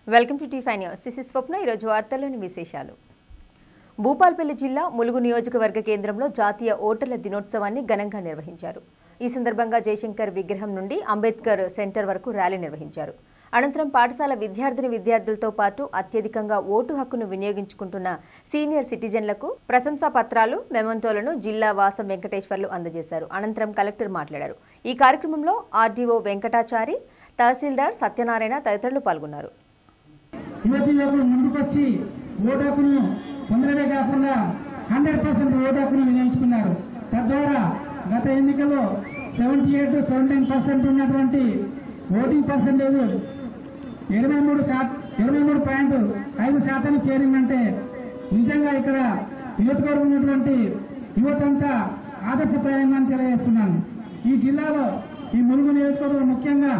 welcome to T five news this is Swapna ఈరోజు వార్తల్లోని విశేషాలు భూపాల్పల్లి జిల్లా ములుగు నియోజకవర్గ కేంద్రంలో జాతీయ ఓటర్ల దినోత్సవాన్ని ఘనంగా నిర్వహించారు ఈ సందర్భంగా జయశంకర్ విగ్రహం నుండి అంబేద్కర్ సెంటర్ వరకు ర్యాలీ నిర్వహించారు అనంతరం పాఠశాల విద్యార్థిని విద్యార్థులతో పాటు అత్యధికంగా ఓటు హక్కును వినియోగించుకుంటున్న సీనియర్ సిటిజన్లకు ప్రశంసా పత్రాలు మెమంటోలను జిల్లా వాసం వెంకటేశ్వర్లు అందజేశారు అనంతరం కలెక్టర్ మాట్లాడారు ఈ కార్యక్రమంలో ఆర్డీఓ వెంకటాచారి తహసీల్దార్ సత్యనారాయణ తదితరులు పాల్గొన్నారు యువతి యువకులు ముందుకొచ్చి ఓటు హక్కును పొందడమే కాకుండా హండ్రెడ్ పర్సెంట్ ఓటు హక్కును వినియోగించుకున్నారు తద్వారా గత ఎన్నికల్లో seventy eight seventy nine percent ఉన్నటువంటి ఓటింగ్ పర్సెంటేజ్ ఇరవై మూడు శాతం ఇరవై మూడు పాయింట్ ఐదు శాతానికి చేరిందంటే నిజంగా ఇక్కడ నియోజకవర్గం ఉన్నటువంటి యువతంతా ఆదర్శప్రాయంగా తెలియజేస్తున్నాను ఈ జిల్లాలో ఈ ములుగు నియోజకవర్గం ముఖ్యంగా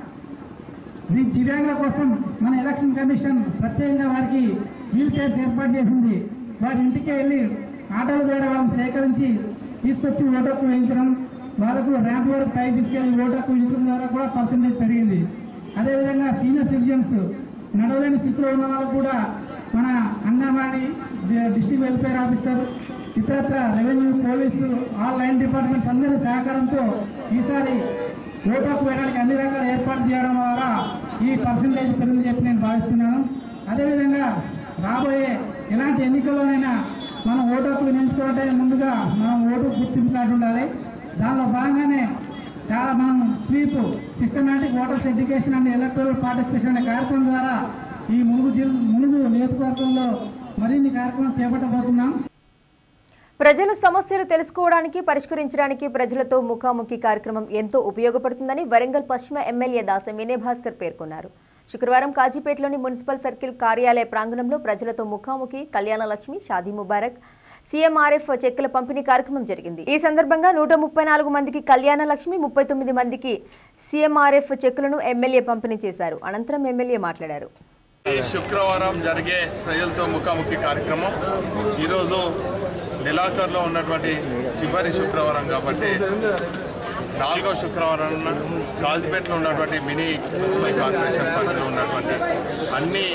ఈ దివ్యాంగుల కోసం మన ఎలక్షన్ కమిషన్ ప్రత్యేకంగా వారికి వీల్ చైర్స్ ఏర్పాటు చేసింది వారి ఇంటికి వెళ్ళి ఆటోల ద్వారా వాళ్ళని సేకరించి తీసుకొచ్చి ఓటకు వేయించడం వాళ్ళకు ర్యాంప్ వరకు పై తీసుకెళ్లి ఓటకు వేయించడం ద్వారా కూడా పర్సంటేజ్ పెరిగింది అదేవిధంగా సీనియర్ సిటిజన్స్ నడవలేని స్థితిలో ఉన్న వాళ్ళకు కూడా మన అంగన్వాడీ డిస్ట్రిక్ట్ వెల్ఫేర్ ఆఫీసర్ ఇతరత్ర revenue police all line departments అందరి సహకారంతో ఈసారి ఓటాకు వేయడానికి అన్ని రకాల ఏర్పాటు చేయడం ద్వారా ఈ పర్సంటేజ్ పెరిగిందని చెప్పి నేను భావిస్తున్నాను అదేవిధంగా రాబోయే ఎలాంటి ఎన్నికల్లోనైనా మనం ఓటాకు వినియోగించుకోవాలంటే ముందుగా మనం ఓటు గుర్తింపు కార్డు ఉండాలి దానిలో భాగంగానే చాలా మనం SVEEP systematic voters education and electoral participation అనే కార్యక్రమం ద్వారా ఈ మునుగు జిల్లా మునుగు నియోజకవర్గంలో మరిన్ని కార్యక్రమాలు చేపట్టబోతున్నాం ప్రజల సమస్యలు తెలుసుకోవడానికి పరిష్కరించడానికి ప్రజలతో ముఖాముఖి కార్యక్రమం ఎంతో ఉపయోగపడుతుందని వరంగల్ పశ్చిమ ఎమ్మెల్యే దాసం వినయ్ భాస్కర్ పేర్కొన్నారు శుక్రవారం కాజీపేటలోని మున్సిపల్ సర్కిల్ కార్యాలయ ప్రాంగణంలో ప్రజలతో ముఖాముఖి కళ్యాణ లక్ష్మి షాదీ ముబారక్ సీఎంఆర్ఎఫ్ చెక్కుల పంపిణీ కార్యక్రమం జరిగింది ఈ సందర్భంగా నూట ముప్పై నాలుగు మందికి కళ్యాణ లక్ష్మి ముప్పై తొమ్మిది మందికి సీఎంఆర్ఎఫ్ చెక్కులను ఎమ్మెల్యే పంపిణీ చేశారు అనంతరం ఎమ్మెల్యే మాట్లాడారు ఈ శుక్రవారం జరిగే ప్రజలతో ముఖాముఖి కార్యక్రమం ఈరోజు నెలాఖరులో ఉన్నటువంటి చివరి శుక్రవారం కాబట్టి నాలుగో శుక్రవారం కాజిపేటలో ఉన్నటువంటి మినీ మున్సిపల్ కార్పొరేషన్ పరిధిలో ఉన్నటువంటి అన్ని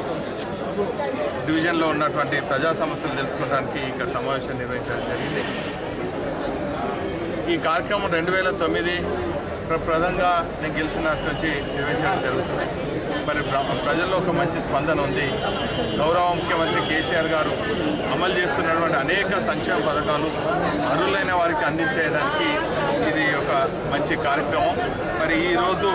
డివిజన్లో ఉన్నటువంటి ప్రజా సమస్యలు తెలుసుకోవడానికి ఇక్కడ సమావేశం నిర్వహించడం జరిగింది ఈ కార్యక్రమం రెండు వేల తొమ్మిది ప్ర- ప్రధానంగా నేను గెలిచినట్టు నుంచి నిర్వహించడం జరుగుతుంది మరి ప్ర- ప్రజల్లో ఒక మంచి స్పందన ఉంది గౌరవ ముఖ్యమంత్రి కేసీఆర్ గారు అమలు చేస్తున్నటువంటి అనేక సంక్షేమ పథకాలు అర్హులైన వారికి అందించేదానికి ఇది ఒక మంచి కార్యక్రమం మరి ఈరోజు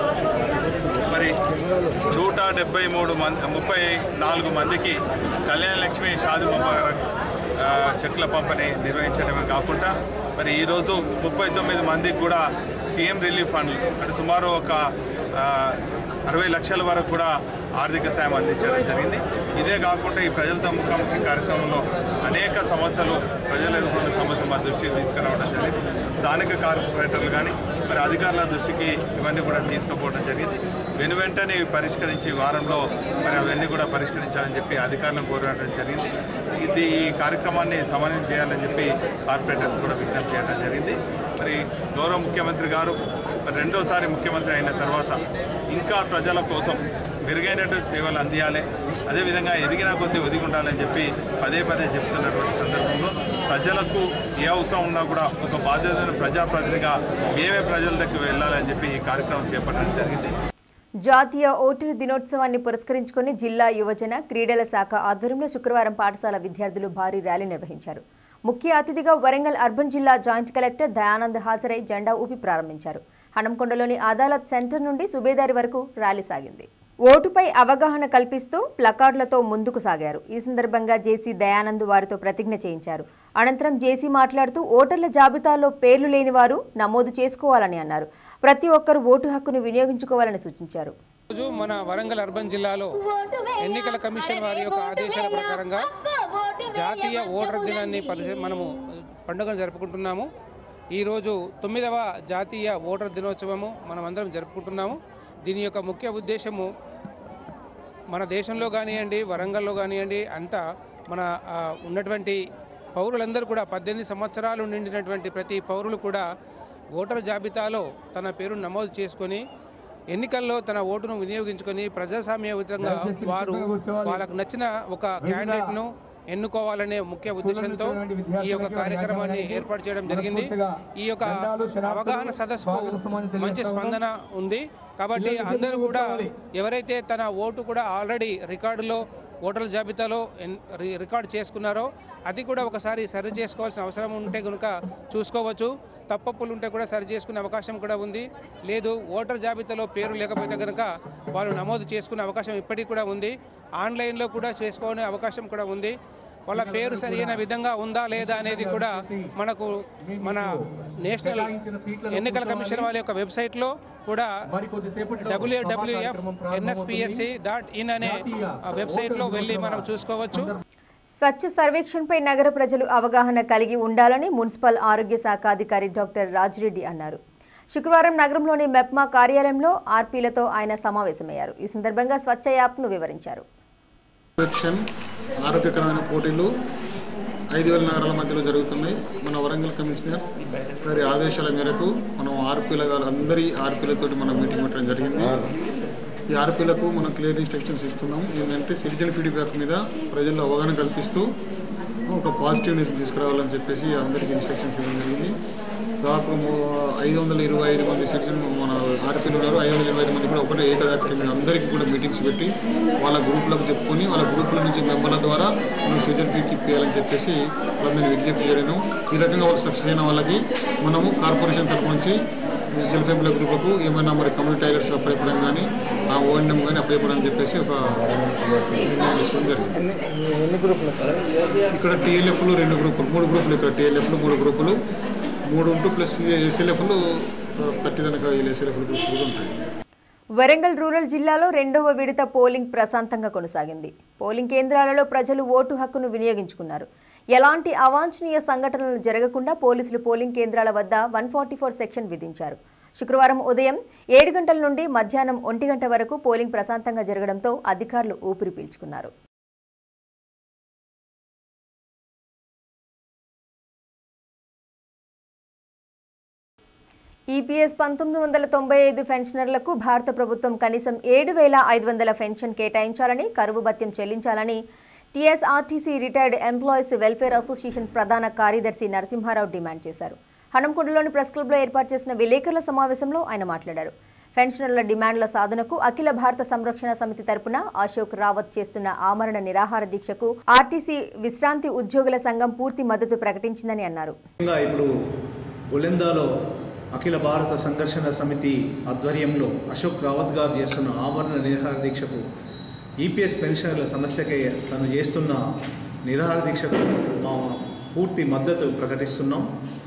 మరి నూట డెబ్బై మూడు మంది ముప్పై నాలుగు మందికి కళ్యాణ లక్ష్మి షాది ముబారక్ ఆ, చెక్ల పంపిణీ నిర్వహించడమే కాకుండా మరి ఈరోజు ముప్పై తొమ్మిది మందికి కూడా సీఎం రిలీఫ్ ఫండ్లు అంటే సుమారు ఒక ఆ, అరవై లక్షల వరకు కూడా ఆర్థిక సాయం అందించడం జరిగింది ఇదే కాకుండా ఈ ప్రజలతో ముఖాముఖి కార్యక్రమంలో అనేక సమస్యలు ప్రజలు ఎదుర్కొన్న సమస్యలు మా దృష్టికి తీసుకురావడం జరిగింది స్థానిక కార్పొరేటర్లు కానీ మరి అధికారుల దృష్టికి ఇవన్నీ కూడా తీసుకుపోవడం జరిగింది వెను వెంటనే ఇవి పరిష్కరించి వారంలో మరి అవన్నీ కూడా పరిష్కరించాలని చెప్పి అధికారులను కోరడం జరిగింది ఇది ఈ కార్యక్రమాన్ని సమన్వయం చేయాలని చెప్పి కార్పొరేటర్స్ కూడా విజ్ఞప్తి చేయడం జరిగింది మరి గౌరవ ముఖ్యమంత్రి గారు మరి రెండోసారి ముఖ్యమంత్రి అయిన తర్వాత ఇంకా ప్రజల కోసం మెరుగైనటువంటి సేవలు అందియాలి అదేవిధంగా ఎదిగిన కొద్దీ ఒదిగి ఉండాలని చెప్పి పదే పదే చెప్తున్నటువంటి సందర్భంలో ప్రజలకు ఏ అవసరం ఉన్నా కూడా ఒక బాధ్యతను ప్రజాప్రతినిధిగా మేమే ప్రజల దగ్గరికి వెళ్ళాలని చెప్పి ఈ కార్యక్రమం చేపట్టడం జరిగింది జాతీయ ఓటరు దినోత్సవాన్ని పురస్కరించుకుని జిల్లా యువజన క్రీడల శాఖ ఆధ్వర్యంలో శుక్రవారం పాఠశాల విద్యార్థులు భారీ ర్యాలీ నిర్వహించారు ముఖ్య అతిథిగా వరంగల్ అర్బన్ జిల్లా జాయింట్ కలెక్టర్ దయానంద్ హాజరై జెండా ఊపి ప్రారంభించారు హనంకొండలోని అదాలత్ సెంటర్ నుండి సుబేదారి వరకు ర్యాలీ సాగింది ఓటుపై అవగాహన కల్పిస్తూ ప్లకార్డులతో ముందుకు సాగారు ఈ సందర్భంగా జేసీ దయానంద్ వారితో ప్రతిజ్ఞ చేయించారు అనంతరం జేసీ మాట్లాడుతూ ఓటర్ల జాబితాలో పేర్లు లేని వారు నమోదు చేసుకోవాలని అన్నారు ప్రతి ఒక్కరూ ఓటు హక్కును వినియోగించుకోవాలని సూచించారు రోజు మన వరంగల్ అర్బన్ జిల్లాలో ఎన్నికల కమిషన్ వారి యొక్క ఆదేశాల ప్రకారంగా జాతీయ ఓటర్ దినాన్ని పరి మనము పండుగను జరుపుకుంటున్నాము ఈరోజు తొమ్మిదవ జాతీయ ఓటర్ దినోత్సవము మనం అందరం జరుపుకుంటున్నాము దీని యొక్క ముఖ్య ఉద్దేశము మన దేశంలో కానివ్వండి వరంగల్లో కానివ్వండి అంతా మన ఆ, ఉన్నటువంటి పౌరులందరూ కూడా పద్దెనిమిది సంవత్సరాలు నిండినటువంటి ప్రతి పౌరులు కూడా ఓటర్ జాబితాలో తన పేరు నమోదు చేసుకొని ఎన్నికల్లో తన ఓటును వినియోగించుకొని ప్రజాస్వామ్యయుతంగా వారు వాళ్ళకు నచ్చిన ఒక క్యాండిడేట్ను ఎన్నుకోవాలనే ముఖ్య ఉద్దేశంతో ఈ యొక్క కార్యక్రమాన్ని ఏర్పాటు చేయడం జరిగింది ఈ యొక్క అవగాహన సదస్సుకు మంచి స్పందన ఉంది కాబట్టి అందరూ కూడా ఎవరైతే తన ఓటు కూడా ఆల్రెడీ రికార్డులో ఓటర్ల జాబితాలో ఎన్- రి- రికార్డు చేసుకున్నారో అది కూడా ఒకసారి సరి చేసుకోవాల్సిన అవసరం ఉంటే కనుక చూసుకోవచ్చు తప్పప్పులు ఉంటే కూడా సరి చేసుకునే అవకాశం కూడా ఉంది లేదు ఓటర్ జాబితాలో పేరు లేకపోతే కనుక వాళ్ళు నమోదు చేసుకునే అవకాశం ఇప్పటికీ కూడా ఉంది ఆన్లైన్లో కూడా చేసుకునే అవకాశం కూడా ఉంది వాళ్ళ పేరు సరైన విధంగా ఉందా లేదా అనేది కూడా మనకు మన నేషనల్ ఎన్నికల కమిషన్ వాళ్ళ యొక్క వెబ్సైట్లో కూడా డబ్ల్యూడబ్ల్యూఎఫ్ ఎన్ఎస్పిఎస్సి డాట్ ఇన్ అనే ఆ వెబ్సైట్లో వెళ్ళి మనం చూసుకోవచ్చు స్వచ్ఛ సర్వేక్షణపై నగర ప్రజలు అవగాహన కలిగి ఉండాలని మున్సిపల్ ఆరోగ్య శాఖ అధికారి డాక్టర్ రాజిరెడ్డి అన్నారు శుక్రవారం నగరంలోని మెప్మా కార్యాలయంలో ఆర్పీలతో ఆయన సమావేశమయ్యారు ఈ సందర్భంగా స్వచ్ఛ యాప్ను వివరించారు ఎలక్షన్ ఆరోగ్యకరమైన పోటీలు ఐదు వేల నగరాల మధ్యలో జరుగుతున్నాయి మన వరంగల్ కమిషనర్ గారి ఆదేశాల మేరకు మనం ఆర్పీల గారు అందరి ఆర్పీలతోటి మనం మీటింగ్ పెట్టడం జరిగింది ఈ ఆర్పీలకు మనం క్లియర్ ఇన్స్ట్రక్షన్స్ ఇస్తున్నాం ఏంటంటే సిటిజన్ ఫీడ్బ్యాక్ మీద ప్రజల్లో అవగాహన కల్పిస్తూ ఒక పాజిటివ్నెస్ తీసుకురావాలని చెప్పేసి అందరికీ ఇన్స్ట్రక్షన్స్ ఇవ్వడం జరిగింది దాదాపు ఐదు వందల ఇరవై ఐదు మంది సిటిజన్ మన ఆర్పీలు ఉన్నారు ఐదు వందల ఇరవై ఐదు మంది కూడా ఒకటే ఏకదాటి మీద అందరికీ కూడా మీటింగ్స్ పెట్టి వాళ్ళ గ్రూపులకు చెప్పుకొని వాళ్ళ గ్రూపుల నుంచి మెంబర్ల ద్వారా మనం సిటిజన్ ఫీకి ఇప్పించాలని చెప్పేసి వాళ్ళని విజ్ఞప్తి చేయడం ఈ రకంగా వాళ్ళు సక్సెస్ అయిన వాళ్ళకి మనము కార్పొరేషన్ తరపు నుంచి సెల్ఫ్ ఎంప్లాయ్ గ్రూపులకు ఏమైనా మరి కమ్యూనిటీ టైలర్స్ అప్లై చేయడం కానీ ఆ ఓఎన్ఎం కానీ అప్లై చేయడం అని చెప్పేసి ఒక నిర్ణయం తీసుకోవడం జరిగింది ఇక్కడ టీఎల్ఎఫ్లు రెండు గ్రూపులు మూడు గ్రూపులు ఇక్కడ టీఎల్ఎఫ్లు మూడు గ్రూపులు మూడు ఉంటూ ప్లస్ ఎస్ఎల్ఎఫ్లు థర్టీ కనుక ఎస్ఎల్ఎఫ్లు గ్రూపులు కూడా ఉంటాయి వరంగల్ రూరల్ జిల్లాలో రెండవ విడత పోలింగ్ ప్రశాంతంగా కొనసాగింది పోలింగ్ కేంద్రాలలో ప్రజలు ఓటు హక్కును వినియోగించుకున్నారు ఎలాంటి అవాంఛనీయ సంఘటనలు జరగకుండా పోలీసులు పోలింగ్ కేంద్రాల వద్ద వన్ ఫార్టీ ఫోర్ సెక్షన్ విధించారు శుక్రవారం ఉదయం ఏడు గంటల నుండి మధ్యాహ్నం ఒంటి గంట వరకు పోలింగ్ ప్రశాంతంగా జరగడంతో అధికారులు ఊపిరి పీల్చుకున్నారు ఈపీఎస్ పంతొమ్మిది వందల తొంభై ఐదు పెన్షనర్లకు భారత ప్రభుత్వం కనీసం ఏడు వేల ఐదు వందల పెన్షన్ కేటాయించాలని కరువు భత్యం చెల్లించాలని TSRTC retired employees welfare association ప్రధాన కార్యదర్శి నరసింహారావు డిమాండ్ చేశారు హనంకొండలోని ప్రెస్ క్లబ్లో ఏర్పాటు చేసిన విలేకరుల సమావేశంలో ఆయన మాట్లాడారు పెన్షనర్ల డిమాండ్ల సాధనకు అఖిల భారత సంరక్షణ సమితి తరపున అశోక్ రావత్ చేస్తున్న ఆమరణ నిరాహార దీక్షకు ఆర్టీసీ విశ్రాంతి ఉద్యోగుల సంఘం పూర్తి మద్దతు ప్రకటించిందని అన్నారు ముఖ్యంగా ఇప్పుడు బులెందాలో అఖిల భారత సంఘర్షణ సమితి ఆధ్వర్యంలో అశోక్ రావత్ గారు చేస్తున్న ఆమరణ నిరాహార దీక్షకు ఈపీఎస్ పెన్షనర్ల సమస్యకై తను చేస్తున్న నిరాహార దీక్షకు మా పూర్తి మద్దతు ప్రకటిస్తున్నాం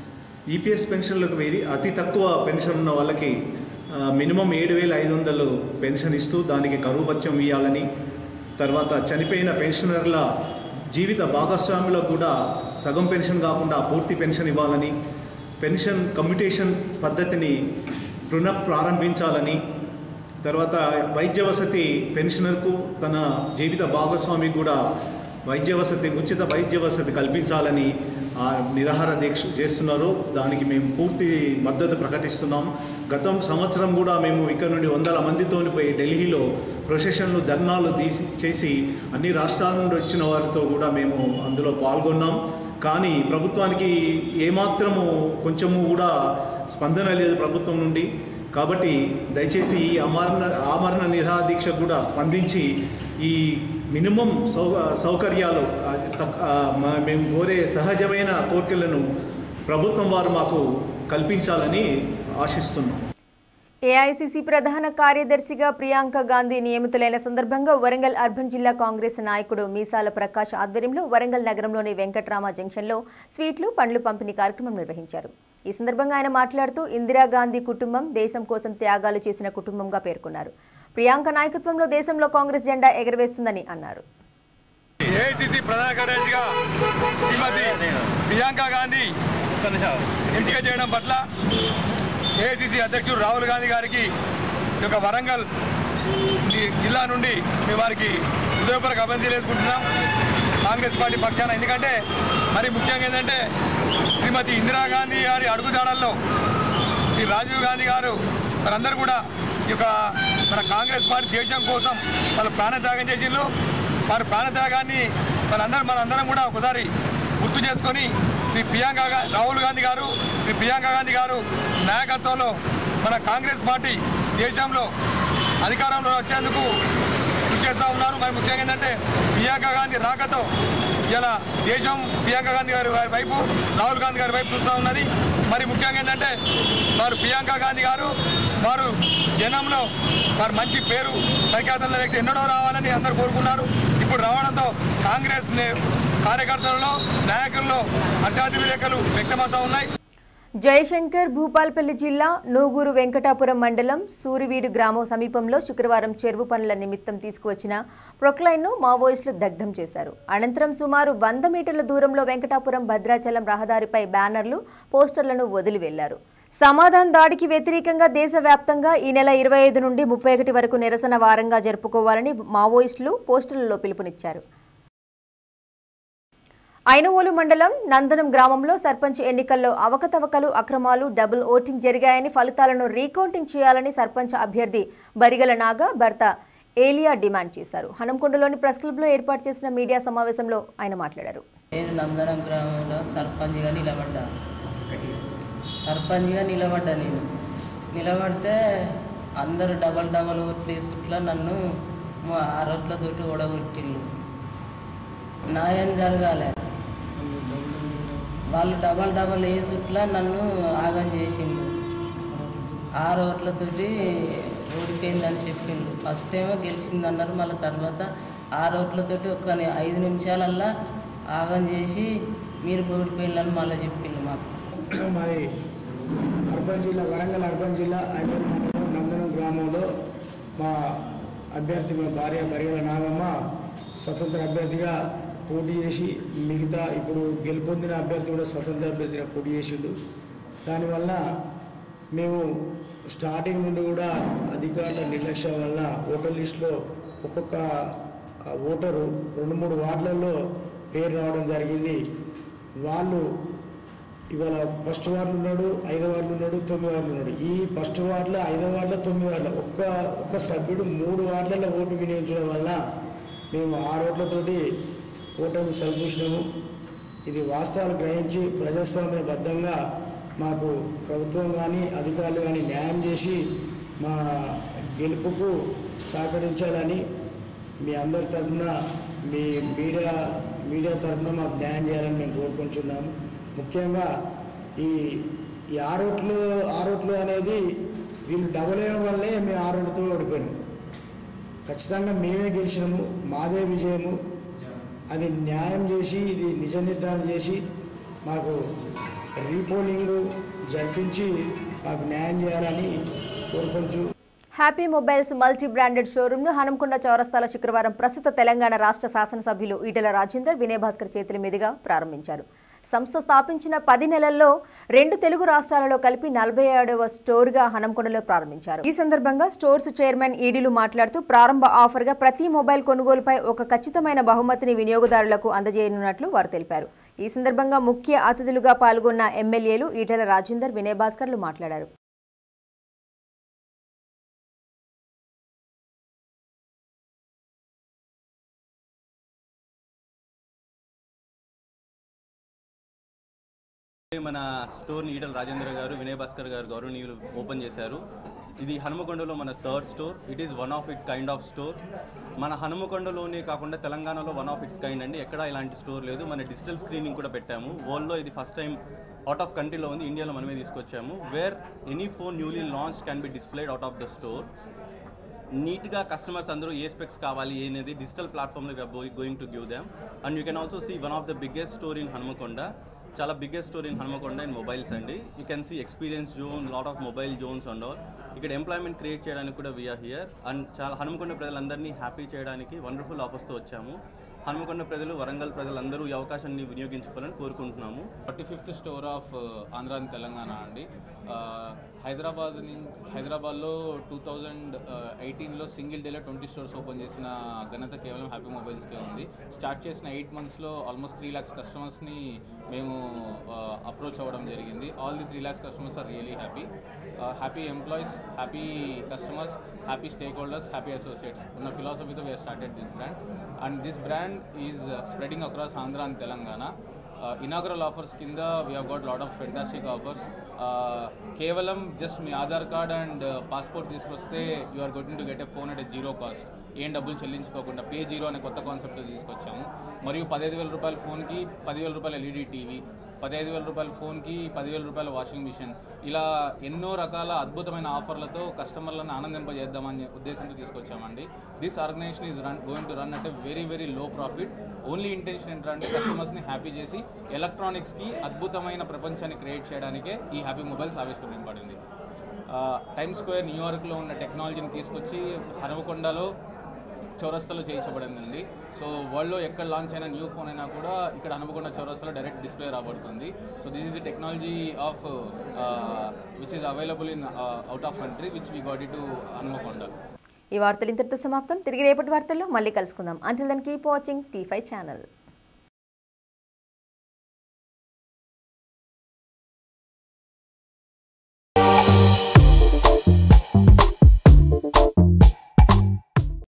ఈపీఎస్ పెన్షన్లకు వేరి అతి తక్కువ పెన్షన్ ఉన్న వాళ్ళకి ఆ, మినిమం ఏడు వేల ఐదు వందలు పెన్షన్ ఇస్తూ దానికి కరువు భత్యం ఇవ్వాలని తర్వాత చనిపోయిన పెన్షనర్ల జీవిత భాగస్వాములకు కూడా సగం పెన్షన్ కాకుండా పూర్తి పెన్షన్ ఇవ్వాలని పెన్షన్ కమ్యూటేషన్ పద్ధతిని పునః ప్రారంభించాలని తర్వాత వైద్య వసతి పెన్షనర్కు తన జీవిత భాగస్వామి కూడా వైద్య వసతి ఉచిత వైద్య వసతి కల్పించాలని ఆ నిరాహార దీక్ష చేస్తున్నారు దానికి మేము పూర్తి మద్దతు ప్రకటిస్తున్నాం గతం సంవత్సరం కూడా మేము ఇక్కడ నుండి వందల మందితో పోయి ఢిల్లీలో ప్రొసెషన్లు ధర్నాలు తీసి చేసి అన్ని రాష్ట్రాల నుండి వచ్చిన వారితో కూడా మేము అందులో పాల్గొన్నాం కానీ ప్రభుత్వానికి ఏమాత్రము కొంచెము కూడా స్పందన లేదు ప్రభుత్వం నుండి కాబట్టి దయచేసి ఈ అమరణ ఆమరణ నిరాహార దీక్ష కూడా స్పందించి ఈ మినిమం సౌ సౌకర్యాలు ఆ, తక్- ఆ, మ- మేము కోరే సహజమైన కోరికలను ప్రభుత్వం వారు మాకు కల్పించాలని ఆశిస్తున్నాం ఏఐసిసి ప్రధాన కార్యదర్శిగా ప్రియాంక గాంధీ నియమితులైన సందర్భంగా వరంగల్ అర్బన్ జిల్లా కాంగ్రెస్ నాయకుడు మీసాల ప్రకాష్ ఆధ్వర్యంలో వరంగల్ నగరంలోని వెంకట్రామ జంక్షన్లో స్వీట్లు పండ్లు పంపిణీ కార్యక్రమం నిర్వహించారు ఈ సందర్భంగా ఆయన మాట్లాడుతూ ఇందిరాగాంధీ కుటుంబం దేశం కోసం త్యాగాలు చేసిన కుటుంబంగా పేర్కొన్నారు ప్రియాంక నాయకత్వంలో దేశంలో కాంగ్రెస్ జెండా ఎగరవేస్తుందని అన్నారు ఏఐసిసి ప్రధాన కార్యదర్శిగా శ్రీమతి ప్రియాంక గాంధీ ఎంపిక చేయడం పట్ల ఏఐసిసి అధ్యక్షుడు రాహుల్ గాంధీ గారికి ఈ యొక్క వరంగల్ ఈ జిల్లా నుండి మేము వారికి హృదయపూర్వక అభినందనలు వేసుకుంటున్నాం కాంగ్రెస్ పార్టీ పక్షాన ఎందుకంటే మరి ముఖ్యంగా ఏంటంటే శ్రీమతి ఇందిరాగాంధీ గారి అడుగుజాడల్లో శ్రీ రాజీవ్ గాంధీ గారు వారందరూ కూడా ఈ యొక్క మన కాంగ్రెస్ పార్టీ దేశం కోసం వాళ్ళు ప్రాణత్యాగం చేసిండ్రు వారి ప్రాణత్యాగాన్ని వాళ్ళందరూ మనందరం కూడా ఒకసారి గుర్తు చేసుకొని శ్రీ ప్రియాంక గా- రాహుల్ గాంధీ గారు శ్రీ ప్రియాంక గాంధీ గారు నాయకత్వంలో మన కాంగ్రెస్ పార్టీ దేశంలో అధికారంలో వచ్చేందుకు కృషి చేస్తూ ఉన్నారు మరి ముఖ్యంగా ఏంటంటే ప్రియాంక గాంధీ రాకతో ఇలా దేశం ప్రియాంక గాంధీ గారి వారి వైపు రాహుల్ గాంధీ గారి వైపు చూస్తూ ఉన్నది మరి ముఖ్యంగా ఏంటంటే వారు ప్రియాంక గాంధీ గారు వారు జనంలో వారు మంచి పేరు ప్రఖ్యాతుల వ్యక్తి ఎన్నడో రావాలని అందరూ కోరుకున్నారు ఇప్పుడు రావడంతో కాంగ్రెస్ నే- కార్యకర్తలలో నాయకుల్లో హర్షాతిరేకలు వ్యక్తమవుతూ ఉన్నాయి జయశంకర్ భూపాల్పల్లి జిల్లా నూగూరు వెంకటాపురం మండలం సూరివీడు గ్రామం సమీపంలో శుక్రవారం చెరువు పనుల నిమిత్తం తీసుకువచ్చిన ప్రొక్లైన్ను మావోయిస్టులు దగ్ధం చేశారు అనంతరం సుమారు వంద మీటర్ల దూరంలో వెంకటాపురం భద్రాచలం రహదారిపై బ్యానర్లు పోస్టర్లను వదిలి వెళ్లారు సమాధాన దాడికి వ్యతిరేకంగా దేశవ్యాప్తంగా ఈ నెల ఇరవై ఐదు నుండి ముప్పై ఒకటి వరకు నిరసన వారంగా జరుపుకోవాలని మావోయిస్టులు పోస్టర్లలో పిలుపునిచ్చారు ఐనవోలు మండలం నందనం గ్రామంలో సర్పంచ్ ఎన్నికల్లో అవకతవకలు అక్రమాలు డబుల్ ఓటింగ్ జరిగాయని ఫలితాలను రీకౌంటింగ్ చేయాలని సర్పంచ్ అభ్యర్థి బరిగల నాగా భర్త ఏలియా డిమాండ్ చేశారు హనంకొండలోని ప్రెస్ క్లబ్లో ఏర్పాటు చేసిన మీడియా సమావేశంలో ఆయన మాట్లాడారు నేను నందనం గ్రామంలో సర్పంచ్గా నిలబడ్డా సర్పంచ్గా నిలబడ్డా నేను నిలబడితే అందరూ డబల్ డబల్ ఓట్లు వేసుట్లా నన్ను మా ఆరోట్లతోటి ఓడగొట్టిళ్ళు న్యాయం జరగాలి వాళ్ళు డబల్ డబల్ వేసుట్లా నన్ను ఆగం చేసిండు ఆరు ఓట్లతోటి ఓడిపోయిందని చెప్పిండు ఫస్ట్ ఏమో గెలిచింది అన్నారు మళ్ళీ తర్వాత ఆరు ఓట్లతోటి ఒక ఐదు నిమిషాలల్లా ఆగం చేసి మీరు ఓడిపోయిందని మళ్ళీ చెప్పిండు మాకు మాది అర్బన్ జిల్లా వరంగల్ అర్బన్ జిల్లా ఐదూరు మండలం నందనం గ్రామంలో మా అభ్యర్థి మా భార్య బరిగల నాగమ్మ స్వతంత్ర అభ్యర్థిగా పోటీ చేసి మిగతా ఇప్పుడు గెలుపొందిన అభ్యర్థి కూడా స్వతంత్ర అభ్యర్థిగా పోటీ చేసిండు దానివల్ల మేము స్టార్టింగ్ నుండి కూడా అధికారుల నిర్లక్ష్యం వల్ల ఓటర్ లిస్టులో ఒక్కొక్క ఆ, ఓటరు రెండు మూడు వార్డులలో పేరు రావడం జరిగింది వాళ్ళు ఇవాళ ఫస్ట్ వార్డులు ఉన్నాడు ఐదో వార్డులు ఉన్నాడు తొమ్మిది వార్డులు ఉన్నాడు ఈ ఫస్ట్ వార్డులో ఐదో వార్డులో తొమ్మిది వార్డులో ఒక్క ఒక్క సభ్యుడు మూడు వార్డులలో ఓటు వినియోగించడం వల్ల మేము ఆ ఓట్లతోటి ఓటమి సరిచూసినాము ఇది వాస్తవాలు గ్రహించి ప్రజాస్వామ్యబద్ధంగా మాకు ప్రభుత్వం కానీ అధికారులు కానీ న్యాయం చేసి మా గెలుపుకు సహకరించాలని మీ అందరి తరఫున మీ మీడియా మీడియా తరఫున మాకు న్యాయం చేయాలని మేము కోరుకుంటున్నాము ముఖ్యంగా ఈ ఈ ఆరోట్లు ఆరోట్లు అనేది వీళ్ళు డబల్ వేయడం వల్లే మేము ఆరోట్లతో ఓడిపోయినాం ఖచ్చితంగా మేమే గెలిచినాము మాదే విజయము అది న్యాయం చేసి ఇది నిజ నిర్ధారణ చేసి మాకు రీపోలింగ్ జరిపించి మాకు న్యాయం చేయాలని కోరుకుంటూ హ్యాపీ మొబైల్స్ మల్టీ బ్రాండెడ్ షోరూమ్ను హనంకొండ చౌరస్తాల శుక్రవారం ప్రస్తుత తెలంగాణ రాష్ట్ర శాసనసభ్యులు ఈటెల రాజేందర్ వినయ్ భాస్కర్ చేతుల మీదుగా ప్రారంభించారు సంస్థ స్థాపించిన పది నెలల్లో రెండు తెలుగు రాష్ట్రాలలో కలిపి నలభై ఏడవ స్టోర్గా హనంకొండలో ప్రారంభించారు ఈ సందర్భంగా స్టోర్స్ చైర్మన్ ఈడీలు మాట్లాడుతూ ప్రారంభ ఆఫర్గా ప్రతి మొబైల్ కొనుగోలుపై ఒక ఖచ్చితమైన బహుమతిని వినియోగదారులకు అందజేయనున్నట్లు వారు తెలిపారు ఈ సందర్భంగా ముఖ్య అతిథులుగా పాల్గొన్న ఎమ్మెల్యేలు ఈటెల రాజేందర్ వినయ్ భాస్కర్లు మాట్లాడారు మన స్టోర్ని ఈటల రాజేంద్ర గారు వినయ్ భాస్కర్ గారు గౌరవనీయులు ఓపెన్ చేశారు ఇది హనుమకొండలో మన third store it is one of it kind of store మన హనుమకొండలోనే కాకుండా తెలంగాణలో వన్ ఆఫ్ ఇట్స్ కైండ్ అండి ఎక్కడ ఇలాంటి స్టోర్ లేదు మన డిజిటల్ స్క్రీనింగ్ కూడా పెట్టాము వరల్డ్లో ఇది ఫస్ట్ టైం అవుట్ ఆఫ్ కంట్రీలో ఉంది ఇండియాలో మనమే తీసుకొచ్చాము where any phone newly launch can be displayed out of the store నీట్గా కస్టమర్స్ అందరూ ఏ స్పెక్స్ కావాలి అనేది డిజిటల్ ప్లాట్ఫామ్లో going to give them and you can also see one of the biggest store in Hanamkonda చాలా biggest store in Hanamkonda in mobiles అండి you can see experience zone lot of mobile zones and all ఇక్కడ employment create చేయడానికి కూడా we are here and చాలా హనుమకొండ ప్రజలందరినీ happy చేయడానికి wonderful ఆఫర్స్తో వచ్చాము హనుమకొండ ప్రజలు వరంగల్ ప్రజలందరూ ఈ అవకాశాన్ని వినియోగించుకోవాలని కోరుకుంటున్నాము forty fifth store of Andhra and Telangana అండి ఆ, హైదరాబాద్ ని- హైదరాబాద్లో టూ థౌజండ్ ఎయిటీన్లో సింగిల్ డేలో ట్వంటీ స్టోర్స్ ఓపెన్ చేసిన ఘనత కేవలం హ్యాపీ మొబైల్స్కే ఉంది స్టార్ట్ చేసిన ఎయిట్ మంత్స్లో ఆల్మోస్ట్ త్రీ ల్యాక్స్ కస్టమర్స్ని మేము అప్రోచ్ అవ్వడం జరిగింది all the three lakhs customers are really happy happy employees happy customers happy stakeholders happy associates ఉన్న ఫిలాసఫీతో we started this brand and this brand is spreading across Andhra and Telangana inaugural offers కింద we have got lot of fantastic offers కేవలం just మీ Aadhaar card and passport తీసుకొస్తే you are going to get a phone at a zero cost ఏం డబ్బులు చెల్లించుకోకుండా pay zero అనే కొత్త concept తీసుకొచ్చాము మరియు పదహైదు వేల రూపాయల ఫోన్కి పదివేల రూపాయల ఎల్ఈడి టీవీ పదహైదు వేల రూపాయల ఫోన్కి పదివేల రూపాయల వాషింగ్ మిషన్ ఇలా ఎన్నో రకాల అద్భుతమైన ఆఫర్లతో కస్టమర్లను ఆనందింపజేద్దామని ఉద్దేశంతో తీసుకొచ్చామండి this organisation is run going to run అంటే very very low profit only intention ఏంటంటే కస్టమర్స్ని హ్యాపీ చేసి ఎలక్ట్రానిక్స్కి అద్భుతమైన ప్రపంచాన్ని క్రియేట్ చేయడానికే ఈ హ్యాపీ మొబైల్స్ ఆవిష్కరించబడింది టైమ్ స్క్వేర్ న్యూయార్క్లో ఉన్న టెక్నాలజీని తీసుకొచ్చి హనుమకొండలో చౌరస్తాలో చేయించబడిందండి సో వరల్డ్లో ఎక్కడ లాంచ్ అయిన న్యూ ఫోన్ అయినా కూడా ఇక్కడ హనుమకొండ చౌరస్తాలో డైరెక్ట్ డిస్ప్లే రాబడుతుంది so this is the technology of which is available in out of country which we got it to Hanamkonda ఈ వార్తలు ఇంతటితో సమాప్తం తిరిగి రేపటి వార్తల్లో మళ్ళీ కలుసుకుందాం until then keep watching T five channel